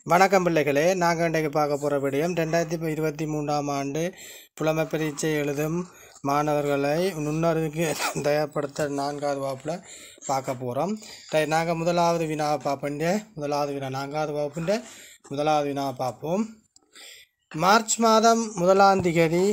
வணக்கம் பிள்ளைகளே நாங்கள் இன்றைக்கு பார்க்க போகிற விடயம் ரெண்டாயிரத்தி இருபத்தி மூன்றாம் ஆண்டு புலமை பரீட்சை எழுதும் மாணவர்களை நுண்ணறிவுக்கு தயார்படுத்த நான்காவது வகுப்பில் பார்க்க போகிறோம் நாங்கள் முதலாவது வினாவை பார்ப்போம் முதலாவது வினா நான்காவது வகுப்புன்ற முதலாவது வினாவை பார்ப்போம் மார்ச் மாதம் முதலாம் திகதி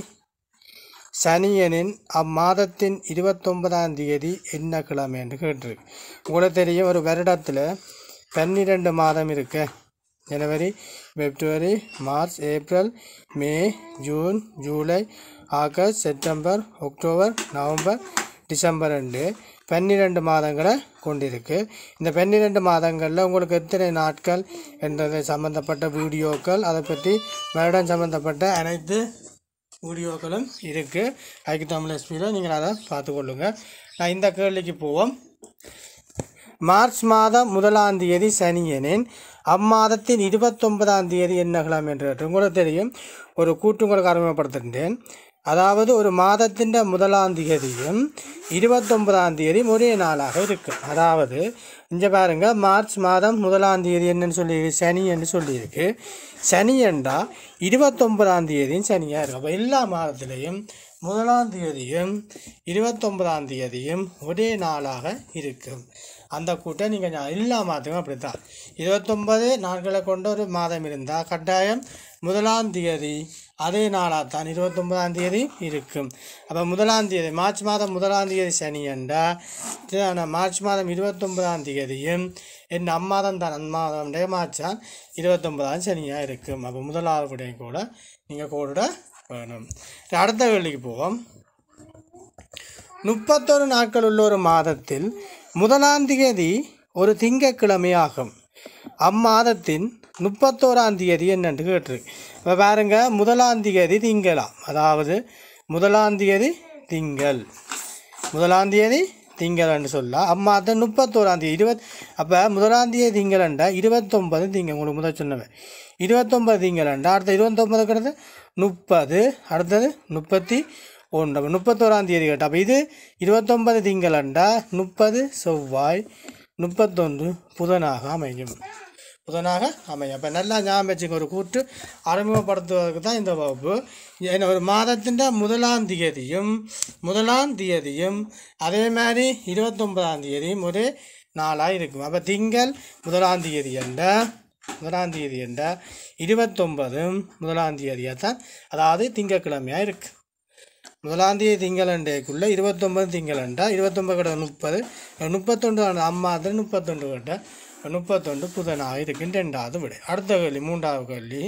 சனியனின் அம்மாதத்தின் இருபத்தொன்பதாம் தேதி என்ன கிழமை என்று கேட்டிருக்கு உங்களுக்கு தெரியும் ஒரு வருடத்தில் பன்னிரெண்டு மாதம் இருக்கு ஜனவரி பிப்ரவரி மார்ச் ஏப்ரல் மே ஜூன் ஜூலை August September October November December ரெண்டு பன்னிரெண்டு மாதங்களை கொண்டிருக்கு இந்த பன்னிரெண்டு மாதங்களில் உங்களுக்கு எத்தனை நாட்கள் என்றது சம்மந்தப்பட்ட வீடியோக்கள் அதை பற்றி வருடம் சம்மந்தப்பட்ட அனைத்து வீடியோக்களும் இருக்குது ஐக்கு தமிழ் எஸ்பியில் நீங்கள் அதை பார்த்துக்கொள்ளுங்க நான் இந்த கேள்விக்கு போவோம் மார்ச் மாதம் முதலாம் தேதி சனியனின் அம்மாதத்தின் இருபத்தொன்பதாம் தேதி என்ன கிழமை என்று கேட்டு உங்களுக்கு தெரியும் ஒரு கூட்டு உங்களுக்கு அறிமுகப்படுத்துகின்றேன் அதாவது ஒரு மாதத்தின் முதலாம் தேதியும் இருபத்தொன்பதாம் தேதியும் ஒரே நாளாக இருக்கு அதாவது இங்கே பாருங்க மார்ச் மாதம் முதலாம் தேதி என்னன்னு சொல்லி சனி என்று சொல்லியிருக்கு சனி என்றா இருபத்தொன்பதாம் தேதியும் சனியாக இருக்கு அப்போ எல்லா மாதத்திலையும் முதலாம் தேதியும் இருபத்தொன்பதாம் தேதியும் ஒரே நாளாக இருக்கும் அந்த கூட்டை நீங்கள் எல்லா மாதமும் அப்படி தான் இருபத்தொன்பது நாட்களை கொண்ட ஒரு மாதம் இருந்தால் கட்டாயம் முதலாம் தேதி அதே நாளாக தான் இருபத்தொன்பதாம் தேதி இருக்கும் அப்போ முதலாம் தேதி மார்ச் மாதம் முதலாம் தேதி சனி என்றால் மார்ச் மாதம் இருபத்தொன்பதாம் தேதியும் என் அம்மாதம் தான் அம்மாதம் மார்ச் தான் இருபத்தொன்பதாம் சனியாக இருக்கும் அப்போ முதலாவது விடையும் கூட நீங்கள் கூட வேணும் அடுத்த கேள்விக்கு போவோம் முப்பத்தொரு நாட்கள் உள்ள ஒரு மாதத்தில் முதலாம் தேதி ஒரு திங்கட்கிழமை ஆகும் அம்மாதத்தின் முப்பத்தோராம் தேதி என்னென்று கேட்டிருக்கு இப்போ பாருங்க முதலாம் தேதி திங்களாம் அதாவது முதலாம் தேதி திங்கள் முதலாம் தேதி திங்கள்னு சொல்லலாம் அம்மாதம் முப்பத்தோராம் தேதி இருபத் அப்போ முதலாம் தேதி திங்களண்டா இருபத்தொம்பது திங்கள் உங்களுக்கு முதல் சொன்னவன் இருபத்தொம்பது திங்களண்டா அடுத்த இருபத்தொம்பது கிடந்து முப்பது அடுத்தது முப்பத்தி ஒன்று அப்போ முப்பத்தோராம் தேதி கேட்டா அப்போ இது இருபத்தொன்பது திங்களண்டா முப்பது செவ்வாய் முப்பத்தொன்று புதனாக அமையும் புதனாக அமையும் அப்போ நல்லா ஞாபகம் வச்சுக்க ஒரு கூட்டு அறிமுகப்படுத்துவதற்கு தான் இந்த வகுப்பு ஏன்னா ஒரு மாதத்தின் முதலாம் தேதியும் முதலாம் தேதியும் அதே மாதிரி இருபத்தொன்பதாம் தேதியும் ஒரு நாளாக இருக்கும் அப்போ திங்கள் முதலாம் தேதி என்ற முதலாம் தேதி என்ற இருபத்தொன்பதும் முதலாம் தேதியாக தான் அதாவது திங்கட்கிழமையாக இருக்குது முதலாம் தேதி திங்களண்டேக்குள்ளே இருபத்தொம்பது திங்களண்டா இருபத்தொம்பது கிட்ட முப்பது முப்பத்தொண்டு அம்மாதிரி முப்பத்தொண்டு கிட்ட முப்பத்தொண்டு புதனாக இருக்கின்ற ரெண்டாவது விடை அடுத்த கேள்வி மூன்றாவது கேள்வி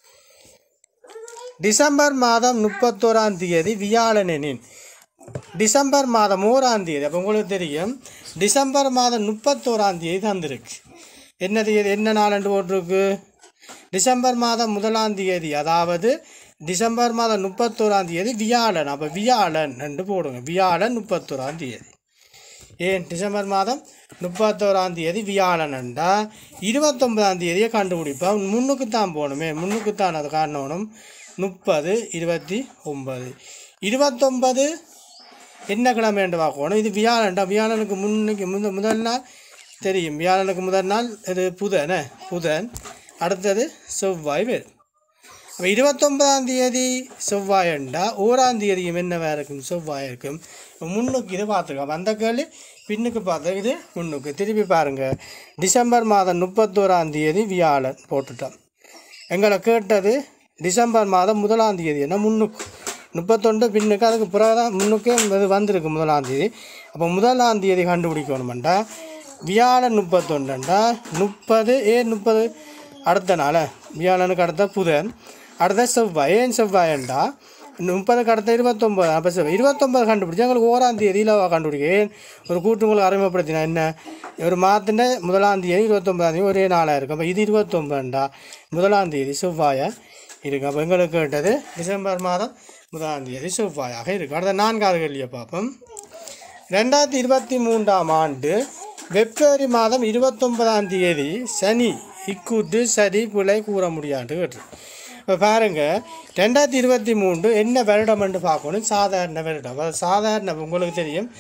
டிசம்பர் மாதம் முப்பத்தோராம் தேதி வியாழனெனின் டிசம்பர் மாதம் ஓராம் தேதி அப்போ உங்களுக்கு தெரியும் டிசம்பர் மாதம் முப்பத்தோராம் தேதி தந்திருக்கு என்ன தேதி என்ன நாளன்று போட்டிருக்கு டிசம்பர் மாதம் முதலாம் தேதி அதாவது டிசம்பர் மாதம் முப்பத்தோராம் தேதி வியாழன் அப்போ வியாழன் என்று போடுங்க வியாழன் முப்பத்தோராம் தேதி ஏன் டிசம்பர் மாதம் முப்பத்தோராம் தேதி வியாழனண்டா இருபத்தொன்பதாம் தேதியை கண்டுபிடிப்போம் முன்னுக்கு தான் போகணுமே முன்னுக்கு தான் அது காணணும் முப்பது இருபத்தி ஒன்பது இருபத்தொன்பது என்ன கிழமை என்று பார்க்கணும் இது வியாழன்டா வியாழனுக்கு முன்னுக்கு முத முதல் நாள் தெரியும் வியாழனுக்கு முதல் நாள் இது புதன் புதன் அடுத்தது செவ்வாய் வேறு அப்போ இருபத்தொன்பதாம் தேதி செவ்வாயண்டா ஓராம் தேதியும் என்னவா இருக்கும் செவ்வாய் இருக்கும் முன்னுக்கு இது பார்த்துக்கோம் அந்த கேள்வி பின்னுக்கு பார்த்தா இது முன்னுக்கு திருப்பி பாருங்கள் டிசம்பர் மாதம் முப்பத்தோராம் தேதி வியாழன் போட்டுட்டோம் எங்களை கேட்டது டிசம்பர் மாதம் முதலாம் தேதி என்ன முன்னுக்கு முப்பத்தொண்டு பின்னுக்கு அதுக்கு பிறகு தான் முன்னுக்கே இது வந்திருக்கு முதலாம் தேதி அப்போ முதலாம் தேதி கண்டுபிடிக்கணுமெண்டா வியாழன் முப்பத்தொண்டுண்டா முப்பது ஏ முப்பது அடுத்த நாள் வியாழனுக்கு அடுத்த புதன் அடுத்த செவ்வாய் ஏன் செவ்வாயண்டா முப்பதுக்கு அடுத்த இருபத்தொம்பது அப்போ செவ்வாய் இருபத்தொம்பது கண்டுபிடிச்சி எங்களுக்கு ஓராம் தேதியில் கண்டுபிடிக்க ஏன் ஒரு கூட்டு உங்களுக்கு அறிமுகப்படுத்தினா என்ன ஒரு மாதத்தின் முதலாம் தேதி இருபத்தொம்பதாம் தேதி ஒரே நாளாக இருக்கும் அப்போ இது இருபத்தொம்பதுண்டா முதலாம் தேதி செவ்வாயாக இருக்குது அப்போ எங்களுக்கு கேட்டது டிசம்பர் மாதம் முதலாம் தேதி செவ்வாயாக இருக்குது அடுத்த நான்காவது கேள்வியை பார்ப்போம் ரெண்டாயிரத்தி இருபத்தி மூன்றாம் ஆண்டு பிப்ரவரி மாதம் இருபத்தொன்பதாம் தேதி சனி இக்கூட்டு சரி பிழை கூற முடியாது கேட்டு இப்போ பாருங்கள் ரெண்டாயிரத்தி இருபத்தி மூன்று என்ன வருடம்னு பார்க்கணும் சாதாரண வருடம் அது சாதாரண உங்களுக்கு தெரியும்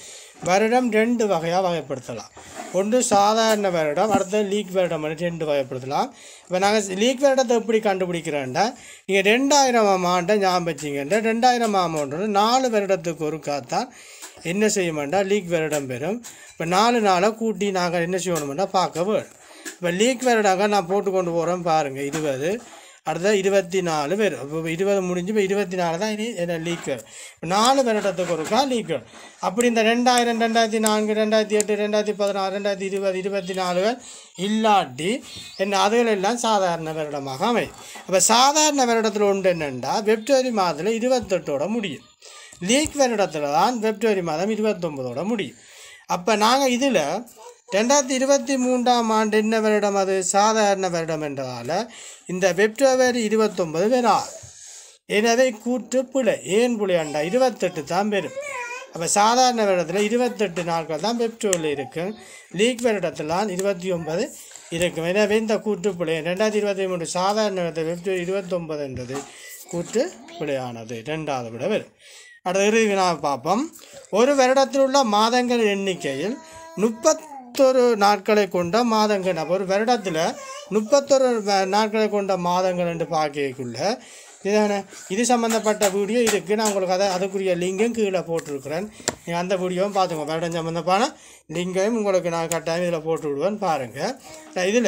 வருடம் ரெண்டு வகையாக வகைப்படுத்தலாம் ஒன்று சாதாரண வருடம் அடுத்தது லீக் வருடம் வந்து ரெண்டு வகைப்படுத்தலாம் இப்போ நாங்கள் லீக் வருடத்தை எப்படி கண்டுபிடிக்கிறோன்னா நீங்கள் ரெண்டாயிரம் ஆண்டை ஞாபகம் வச்சிங்கன்னா ரெண்டாயிரம் ஆமன்றது நாலு வருடத்துக்கு ஒரு காத்தான் என்ன செய்யமாட்டா லீக் வருடம் பெறும் இப்போ நாலு நாளாக கூட்டி நாங்கள் என்ன செய்யணுமெண்டா பார்க்க வேணும் இப்போ லீக் வருடாக நான் போட்டு கொண்டு போகிறேன் பாருங்கள் இருபது அடுத்த இருபத்தி நாலு பேர் இப்போ இருபது முடிஞ்சு இப்போ இருபத்தி நாலு தான் இனி என்ன லீக் வரும் இப்போ நாலு வருடத்துக்கு ஒருக்கா லீக் வரும் அப்படி இந்த ரெண்டாயிரம் ரெண்டாயிரத்தி நான்கு ரெண்டாயிரத்தி எட்டு ரெண்டாயிரத்தி பதினாறு ரெண்டாயிரத்தி இருபது இருபத்தி நாலுகள் இல்லாட்டி என்ன அதுகள் எல்லாம் சாதாரண வருடமாக அமையும் அப்போ சாதாரண வருடத்தில் உண்டு என்னென்னா பிப்ரவரி மாதத்தில் இருபத்தெட்டோட முடியும் லீக் வருடத்தில் தான் பிப்ரவரி மாதம் இருபத்தொம்போதோட முடியும் அப்போ நாங்கள் இதில் ரெண்டாயிரத்தி இருபத்தி மூன்றாம் ஆண்டு என்ன வருடம் அது சாதாரண வருடம் என்றதால் இந்த பிப்ரவரி இருபத்தொம்பது வராது எனவே கூற்று பிழை ஏன் புள்ளியாண்டா இருபத்தெட்டு தான் பெறும் அப்போ சாதாரண வருடத்தில் இருபத்தெட்டு நாட்கள் தான் பெப்டோவில் இருக்கும் லீக் வருடத்தில் தான் இருபத்தி ஒன்பது இருக்கும் எனவே இந்த கூற்று பிழை ரெண்டாயிரத்தி இருபத்தி மூன்று சாதாரண வருடத்தில் பெப்டோ இருபத்தொன்பது என்றது கூற்று பிழையானது ரெண்டாவது விட வரும் அடுத்த இறுதி வினா பார்ப்போம் ஒரு வருடத்தில் உள்ள மாதங்கள் எண்ணிக்கையில் முப்பத்தொரு நாட்களை கொண்ட மாதங்கள் அப்போ ஒரு வருடத்தில் முப்பத்தொரு வ- நாட்களை கொண்ட மாதங்கள் என்று பார்க்கக்குள்ள இதான இது சம்மந்தப்பட்ட வீடியோ இருக்குது நான் உங்களுக்கு அதை அதுக்குரிய லிங்கும் கீழே போட்டிருக்கிறேன் நீங்கள் அந்த வீடியோவும் பார்த்துங்க வருடம் சம்மந்தமான லிங்கையும் உங்களுக்கு நான் கட்டாயம் இதில் போட்டு விடுவேன் பாருங்கள் இதில்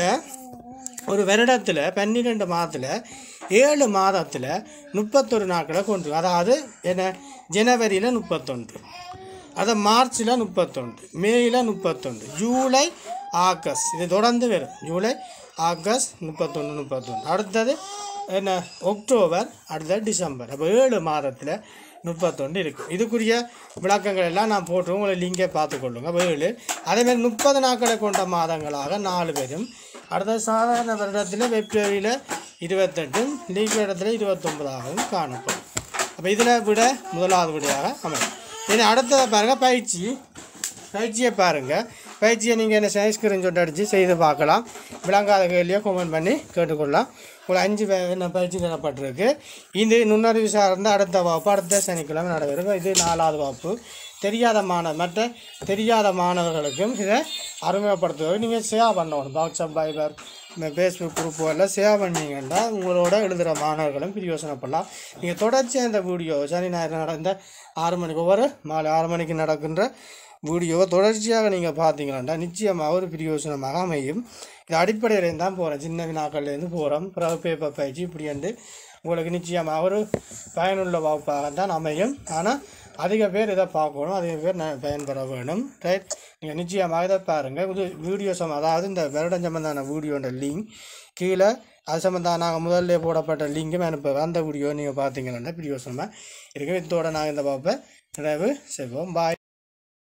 ஒரு வருடத்தில் பன்னிரெண்டு மாதத்தில் ஏழு மாதத்தில் முப்பத்தொரு நாட்களை கொண்டு அதாவது என்ன ஜனவரியில் முப்பத்தொன்று அது மார்ச்சில் முப்பத்தொன்று மேயில் முப்பத்தொன்று ஜூலை ஆகஸ்ட் இது தொடர்ந்து வரும் ஜூலை ஆகஸ்ட் முப்பத்தொன்று முப்பத்தொன்று அடுத்தது என்ன அக்டோபர் அடுத்தது டிசம்பர் அப்போ ஏழு மாதத்தில் முப்பத்தொன்று இருக்கும் இதுக்குரிய விளக்கங்கள் எல்லாம் நான் போட்டு உங்களை லிங்கை பார்த்துக்கொள்ளுங்க அப்போ ஏழு அதேமாதிரி முப்பது நாட்களை கொண்ட மாதங்களாக நாலு பேரும் அடுத்த சாதாரண வருடத்தில் பிப்ரவரியில் இருபத்தெட்டும் லீக் வருடத்தில் இருபத்தொன்பதாகவும் காணப்படும் அப்போ இதில் விட முதலாவது விடையாக அமையும் இனி அடுத்ததை பாருங்கள் பயிற்சி பயிற்சியை பாருங்கள் பயிற்சியை நீங்கள் என்ன சைஸ் ஸ்க்ரீன்ஷாட் அடித்து செய்து பார்க்கலாம் விளங்காத கேள்வியை கமெண்ட் பண்ணி கேட்டுக்கொள்ளலாம் ஒரு அஞ்சு ப- என்ன பயிற்சி தரப்பட்டிருக்கு இது நுண்ணறிவு சார்ந்த அடுத்த வகுப்பு அடுத்த சனிக்கிழமை நடைபெறும் இது நாலாவது வகுப்பு தெரியாத மாணவ மற்ற தெரியாத மாணவர்களுக்கும் இதை அறிமுகப்படுத்துவதற்கு நீங்கள் ஷேர் பண்ணணும் வாட்ஸ்அப் பைபர் ஃபேஸ்புக் குரூப் எல்லாம் ஷேர் பண்ணீங்கன்னா உங்களோட எழுதுகிற மாணவர்களும் பிரயோசனப்படலாம் நீங்கள் தொடர்ச்சியாக இந்த வீடியோ சனி ஞாயிறு நடந்த ஆறு மணிக்கு ஒவ்வொரு மாலை ஆறு மணிக்கு நடக்கின்ற வீடியோவை தொடர்ச்சியாக நீங்கள் பார்த்தீங்கன்னா நிச்சயமாக ஒரு பிரயோசனமாக அமையும் இது அடிப்படையிலேருந்து தான் போகிறேன் சின்ன வினாக்கள்லேருந்து போகிறோம் பிறகு பேப்பர் பயிற்சி இப்படி வந்து உங்களுக்கு நிச்சயமாக ஒரு பயனுள்ள வகுப்பாக தான் அமையும் ஆனால் அதிக பேர் இதை பார்க்கணும் அதிக பேர் ந- பயன்பெற வேணும் ரைட் நீங்கள் நிச்சயமாக இதை பாருங்கள் இது வீடியோ சம் அதாவது இந்த வருடம் சம்பந்தமான வீடியோன்ற லிங்க் கீழே அது சம்மந்தம் நாங்கள் முதல்ல போடப்பட்ட லிங்கும் அனுப்புவேன் அந்த வீடியோ நீங்கள் பார்த்தீங்கன்னா பிரயோசனமாக இருக்குது இதோட நாங்கள் இந்த வகுப்பை நிறைவு செய்வோம் பாய்